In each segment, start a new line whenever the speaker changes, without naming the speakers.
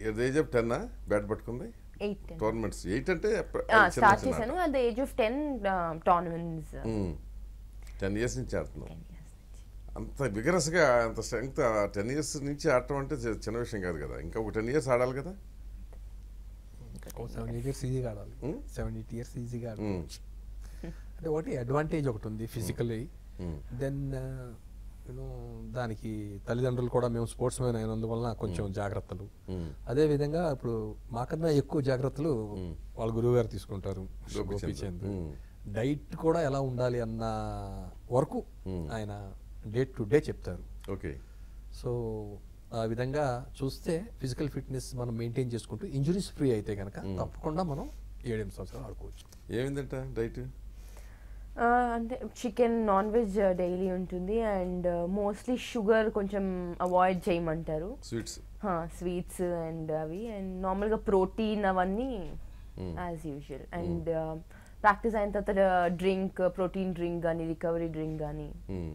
Age of ten bat పట్టుకుంది
eight ten
tournaments eight అంటే
start చేశాను at the age of ten tournaments
ten years నుంచి ఆడుతున్నావు అంత విగరస్గా అంత స్ట్రెంగ్త్ టెన్ ఇయర్స్ నుంచి ఆడటం అంటే చి- చిన్న విషయం కాదు కదా ఇంకా ఒక టెన్ ఇయర్స్ ఆడాలి కదా
సెవెన్ ఎయిట్ ఇయర్స్ ఈజీగా ఆడాలి
Hmm?
సెవెన్ ఎయిట్ ఇయర్స్ ఈజీగా
Hmm.
ఆడుకోవచ్చు అంటే ఒకటి అడ్వాంటేజ్ ఒకటి ఉంది ఫిజికల్లీ
Hmm.
దెన్ యూనో దానికి తల్లిదండ్రులు కూడా మేము స్పోర్ట్స్ మ్యాన్ అయినందువలన కొంచెం జాగ్రత్తలు
Hmm.
అదే విధంగా ఇప్పుడు మాకన్నా ఎక్కువ జాగ్రత్తలు వాళ్ళ గురువు గారు తీసుకుంటారు
గోపీచంద్.
గోపీచంద్
Hmm.
డైట్ కూడా ఎలా ఉండాలి అన్న వరకు
Hmm.
ఆయన డే టు డే చెప్తారు
ఓకే
సో ఆ విధంగా చూస్తే ఫిజికల్ ఫిట్నెస్ మనం మెయింటైన్ చేసుకుంటూ ఇంజురీస్ ఫ్రీ అయితే కనుక తప్పకుండా మనం ఏడెనిమిది సంవత్సరాలు ఆడుకోవచ్చు
ఏమైందంట డైట్
అంటే చికెన్ నాన్ వెజ్ డైలీ ఉంటుంది అండ్ మోస్ట్లీ షుగర్ కొంచెం అవాయిడ్ చేయమంటారు
స్వీట్స్
స్వీట్స్ అండ్ అవి అండ్ నార్మల్గా ప్రోటీన్ అవన్నీ యాజ్ యూజువల్ అండ్ ప్రాక్టీస్ అయిన తర్వాత డ్రింక్ ప్రోటీన్ డ్రింక్ కానీ రికవరీ డ్రింక్ కానీ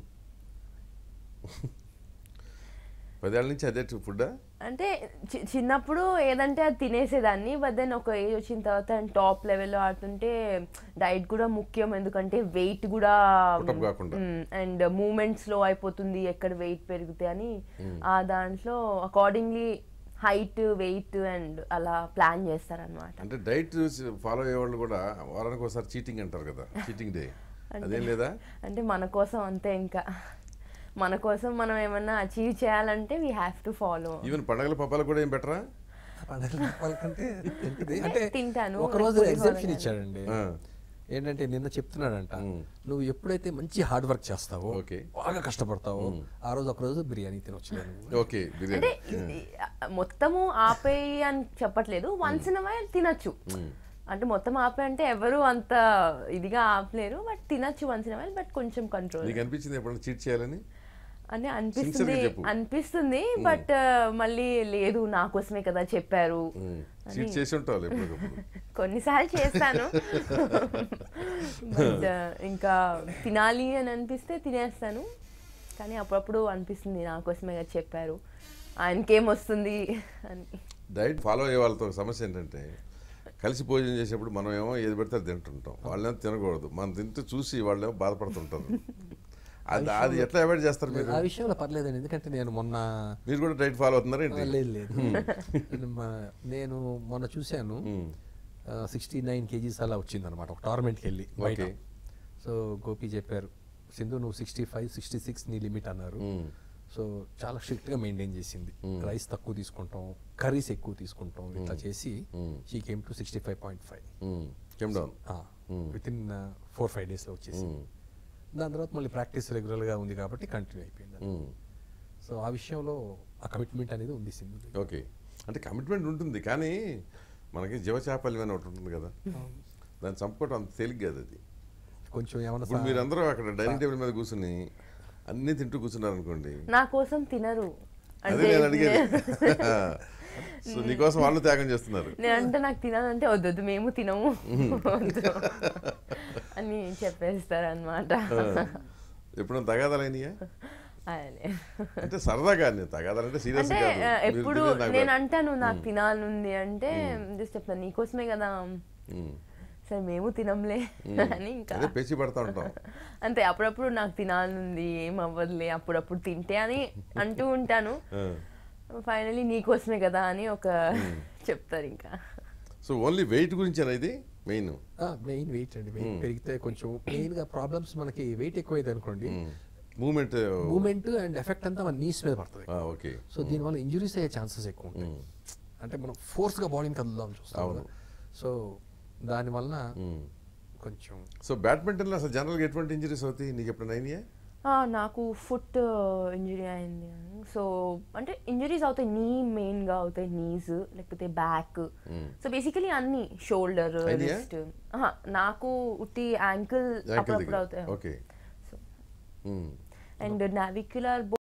పదేళ్ళ నుంచి అదే ఫుడ్డా
అంటే చి- చిన్నప్పుడు ఏదంటే అది తినేసేదాన్ని బట్ దెన్ ఒక ఏజ్ వచ్చిన తర్వాత టాప్ లెవెల్లో ఆడుతుంటే డైట్ కూడా ముఖ్యం ఎందుకంటే వెయిట్ కూడా
Put up కాకుండా.
అండ్ మూమెంట్ స్లో అయిపోతుంది ఎక్కడ వెయిట్ పెరిగితే అని ఆ దాంట్లో అకార్డింగ్లీ హైట్ వెయిట్ అండ్ అలా ప్లాన్ చేస్తారనమాట
అంటే డైట్ ఫాలో అయ్యే వాళ్ళు కూడా వారానికి ఒకసారి చీటింగ్ అంటారు కదా చీటింగ్ డే అదేం లేదా
అంటే మన కోసం అంతే ఇంకా మన కోసం మనం ఏమన్నా అచీవ్ చేయాలంటే we have to follow
even పండగల పబ్బాలు కూడా ఏం బెటరా
పండగల వాళ్ళకంటే ఏంటిది? అంటే
తింటాను.
ఒక రోజు
పులిహోర
ఎగ్జామ్షన్
కానీ.
ఇచ్చాడండి
ఆ.
ఏంటంటే నిన్న చెప్తున్నాడంట
మ్.
నువ్వు ఎప్పుడైతే మంచి హార్డ్ వర్క్ చేస్తావో
ఓకే.
బాగా కష్టపడతావో ఆ రోజు ఒక రోజు బిర్యానీ తినొచ్చులేను
ఓకే
అంటే
బిర్యానీ
ఇది మొత్తము ఆపేయి అని చెప్పట్లేదు వన్స్ ఇన్ వైల్ తినచ్చు అంటే మొత్తం ఆపే అంటే ఎవరు అంత ఇదిగా ఆపలేరు బట్ తినచ్చు వన్స్ ఇన్ వైల్ బట్ కొంచెం కంట్రోల్
నీకు అనిపించింది ఎప్పుడైనా చీట్ చేయాలని
అని
Sincerely
అనిపిస్తుంది
చెప్పు.
అనిపిస్తుంది బట్ మళ్ళీ లేదు నా కోసమే కదా చెప్పారు
చీట్ చేసి ఉంటావు ఎప్పటికప్పుడు
కొన్నిసార్లు చేస్తాను బట్ ఇంకా తినాలి అని అనిపిస్తే తినేస్తాను కానీ అప్పుడప్పుడు అనిపిస్తుంది నా కోసమే కదా చెప్పారు ఆయనకేం వస్తుంది అని
డైట్ ఫాలో అయ్యే వాళ్ళతో సమస్య ఏంటంటే కలిసి భోజనం చేసేప్పుడు మనం ఏమో ఏది పెడితే అది తింటుంటాం వాళ్ళేమో తినకూడదు మనం తింటూ చూసి వాళ్ళేమో బాధపడుతుంటారు అది అది ఎట్లా అవాయిడ్ చేస్తారు మీరు
ఆ విషయంలో పర్లేదండి ఎందుకంటే నేను మొన్న
మీరు కూడా డైట్ ఫాలో అవుతున్నారా
ఆ,
ఏంటి
లేదు లేదు నేను మా- నేను మొన్న చూశాను సిక్స్టీ నైన్ కేజీస్ అలా వచ్చింది అనమాట ఒక టోర్నమెంట్కి వెళ్ళి బయట
Okay.
సో గోపి చెప్పారు సింధు నువ్వు సిక్స్టీ ఫైవ్ సిక్స్టీ సిక్స్ నీ లిమిట్ అన్నారు
Mm.
సో చాలా స్ట్రిక్ట్గా మెయింటైన్ చేసింది రైస్ తక్కువ తీసుకుంటాం కర్రీస్ ఎక్కువ తీసుకుంటాం ఇట్లా చేసి she came to sixty five point five
came down
with in four five డేస్లో వచ్చేసి దాని తర్వాత మళ్ళీ ప్రాక్టీస్ రెగ్యులర్గా ఉంది కాబట్టి కంటిన్యూ అయిపోయింది సో ఆ విషయంలో ఆ కమిట్మెంట్ అనేది ఉంది సింధు
ఓకే అంటే కమిట్మెంట్ ఉంటుంది కానీ మనకి జీవచాపల్యం అని ఒకటి ఉంటుంది కదా దాన్ని చంపుకోవడం అంత తేలిక కాదు అది
కొంచెం ఏమన్నా
ఇప్పుడు
సా-
మీరందరూ అక్కడ డైనింగ్ టేబుల్ మీద కూర్చుని అన్నీ తింటూ కూర్చున్నారు అనుకోండి
నా కోసం తినరు
అదే నేను అడిగేది సో నీకోసం వాళ్ళు త్యాగం చేస్తున్నారు
నేను అంటే నాకు తినాలంటే వద్దొద్దు మేము తినము వద్దు అని చెప్పేస్తారు అనమాట
ఎప్పుడైనా తగాదాలైనయా
అదే
అంటే సరదాగా నేను తగాదాలంటే సీరియస్
అంటే
కాదు
ఆ,
మీరు
ఎప్పుడు
తినేది నాకు
నేను
పెడ-
అంటాను నాకు తినాలనుంది అంటే జస్ట్ చెప్తాను నీకోసమే కదా
ఉమ్.
సరే మేము తినంలే అని ఇంకా
అదే పేచి పడతా ఉంటాం
అంతే అప్పుడప్పుడు నాకు తినాలనుంది ఏం అవ్వదులే అప్పుడప్పుడు తింటే అని అంటూ ఉంటాను
ఆ.
ఫైనలీ నీకోసమే కదా అని ఒక చెప్తారు ఇంకా
సో ఓన్లీ వెయిట్ గురించి ఇది మెయిన్
మెయిన్ వెయిట్ అండి వెయిట్ పెరిగితే కొంచెం మెయిన్ గా ప్రాబ్లమ్స్ మనకి వెయిట్ ఎక్కువైంది అనుకోండి
మూమెంట్
మూమెంట్ అండ్ ఎఫెక్ట్ అంతా మన నీస్ మీద పడుతుంది
ఓకే
సో దీనివల్ల ఇంజురీస్ అయ్యే ఛాన్సెస్ ఎక్కువ ఉంటాయి అంటే మనం ఫోర్స్ గా బాడీని కదులుదాం చూస్తాం
అవును.
కదా సో దానివల్ల కొంచెం
సో బ్యాడ్మింటన్లో అసలు జనరల్గా ఎటువంటి ఇంజరీస్ అవుతాయి నీకు ఎప్పుడైనా అయినాయా
ఆ, నాకు ఫుట్ ఇంజరీ అయింది సో అంటే ఇంజరీస్ అవుతాయి నీ మెయిన్గా అవుతాయి నీస్ లేకపోతే బ్యాక్ సో బేసికలీ అన్ని షోల్డర్
అయినాయా?
రిస్ట్ నాకు ఉట్టి యాంకిల్
యాంకిల్
అప్పుడప్పుడు
దగ్గర
అవుతాయి
ఓకే
అండ్ నావిక్యులర్